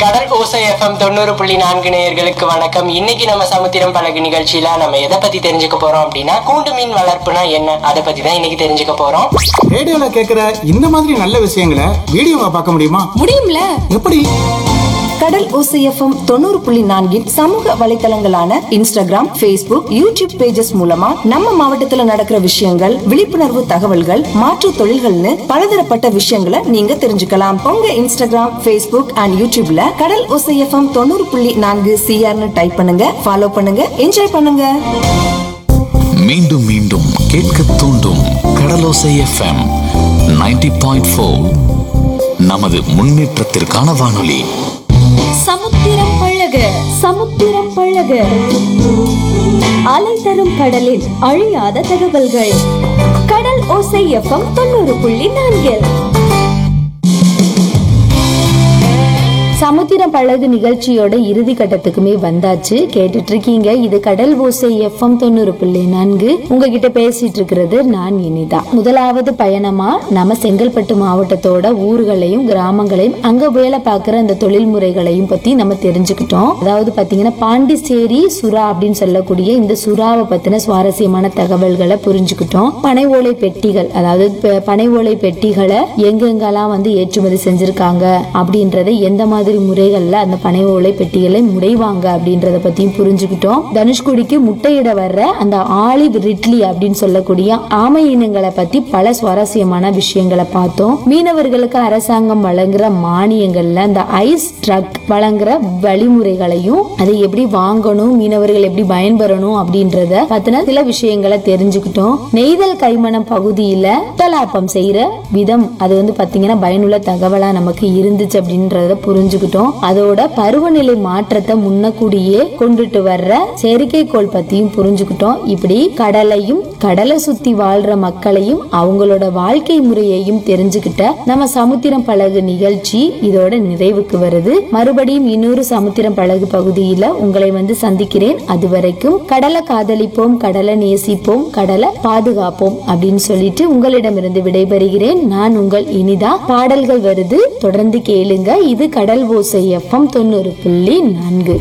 கடல் ஓசை எஃப்எம் தொண்ணூறு புள்ளி நான்கு நேயர்களுக்கு வணக்கம் இன்னைக்கு நம்ம சமுத்திரம் பழகு நிகழ்ச்சியில நம்ம எதை பத்தி தெரிஞ்சுக்க போறோம் அப்படின்னா கூண்டு மீன் வளர்ப்புனா என்ன அதை பத்தி தான் இன்னைக்கு தெரிஞ்சுக்க போறோம் ரேடியோல கேக்குற இந்த மாதிரி நல்ல விஷயங்களை வீடியோவா பார்க்க முடியுமா முடியும்ல எப்படி கடல் ஓசைஎஃப்எம் தொண்ணூறு புள்ளி நான்கின் சமூக வலைத்தளங்களான இன்ஸ்டாகிராம் Facebook யூடியூப் பேஜஸ் மூலமா நம்ம மாவட்டத்துல நடக்கிற விஷயங்கள் விழிப்புணர்வு தகவல்கள் மாற்று தொழில்கள்னு பலதரப்பட்ட விஷயங்களை நீங்க தெரிஞ்சுக்கலாம் உங்க இன்ஸ்டாகிராம் Facebook அண்ட் யூடியூப்ல கடல் ஓசைஎஃப்எம் தொண்ணூறு புள்ளி நான்கு சிஆர்னு டைப் பண்ணுங்க ஃபாலோ பண்ணுங்க என்ஜாய் பண்ணுங்க மீண்டும் மீண்டும் கேட்க தூண்டும் கடலோசை எஃப்எம் 90.4 பாயிண்ட் நமது முன்னேற்றத்திற்கான வானொலி சமுத்திரம் பழக சமுத்திரம் பழக அலை தரும் கடலின் அழியாத தகவல்கள் கடல் ஓசை எஃப்எம் தொண்ணூறு புள்ளி நான்கில் சமுத்திரம் பழகு நிகழ்ச்சியோட இறுதி கட்டத்துக்குமே வந்தாச்சு கேட்டுட்டு இருக்கீங்க இது கடல் ஓசை எஃப்எம் தொண்ணூறு புள்ளி நான்கு உங்ககிட்ட பேசிட்டு இருக்கிறது நான் இனிதா முதலாவது பயணமா நம்ம செங்கல்பட்டு மாவட்டத்தோட ஊர்களையும் கிராமங்களையும் அங்க வேலை பார்க்குற அந்த தொழில் முறைகளையும் பத்தி நம்ம தெரிஞ்சுக்கிட்டோம் அதாவது பாத்தீங்கன்னா பாண்டிச்சேரி சுறா அப்படின்னு சொல்லக்கூடிய இந்த சுறாவை பத்தின சுவாரஸ்யமான தகவல்களை புரிஞ்சுக்கிட்டோம் பனை ஓலை பெட்டிகள் அதாவது ப- பனை ஓலை பெட்டிகளை எங்கெங்கெல்லாம் வந்து ஏற்றுமதி செஞ்சிருக்காங்க அப்படின்றத எந்த மாதிரி முறைகள்ல அந்த பனை ஓலை பெட்டிகளை முடைவாங்க அப்படின்றத பத்தியும் புரிஞ்சுக்கிட்டோம் தனுஷ்குடிக்கு முட்டையிட வர்ற அந்த ஆலிவ் ரிட்லி அப்படின்னு சொல்லக்கூடிய ஆமை இனங்களை பத்தி பல சுவாரஸ்யமான விஷயங்களை பார்த்தோம் மீனவர்களுக்கு அரசாங்கம் வழங்குற மானியங்கள்ல அந்த ஐஸ் ட்ரக் வழங்குற வழிமுறைகளையும் அதை எப்படி வாங்கணும் மீனவர்கள் எப்படி பயன்பெறணும் அப்படின்றத பத்தின சில விஷயங்களை தெரிஞ்சுக்கிட்டோம் நெய்தல் கைமணம் பகுதியில புத்தலாப்பம் செய்யற விதம் அது வந்து பாத்தீங்கன்னா பயனுள்ள தகவலா நமக்கு இருந்துச்சு அப்படின்றத புரிஞ்சுக்கிட்டோம் அதோட பருவநிலை மாற்றத்தை முன்னக்கூடியே கொண்டுட்டு வர்ற செயற்கைக்கோள் பத்தியும் புரிஞ்சுக்கிட்டோம் இப்படி கடலையும் கடலை சுத்தி வாழ்ற மக்களையும் அவங்களோட வாழ்க்கை முறையையும் தெரிஞ்சுக்கிட்ட நம்ம சமுத்திரம் பழகு நிகழ்ச்சி இதோட நிறைவுக்கு வருது மறுபடியும் இன்னொரு சமுத்திரம் பழகு பகுதியில உங்களை வந்து சந்திக்கிறேன் அது வரைக்கும் கடலை காதலிப்போம் கடலை நேசிப்போம் கடலை பாதுகாப்போம் அப்படின்னு சொல்லிட்டு உங்களிடமிருந்து விடைபெறுகிறேன் நான் உங்கள் இனிதா பாடல்கள் வருது தொடர்ந்து கேளுங்க இது கடல் ஓசை எஃப்எம் தொண்ணூறு புள்ளி நான்கு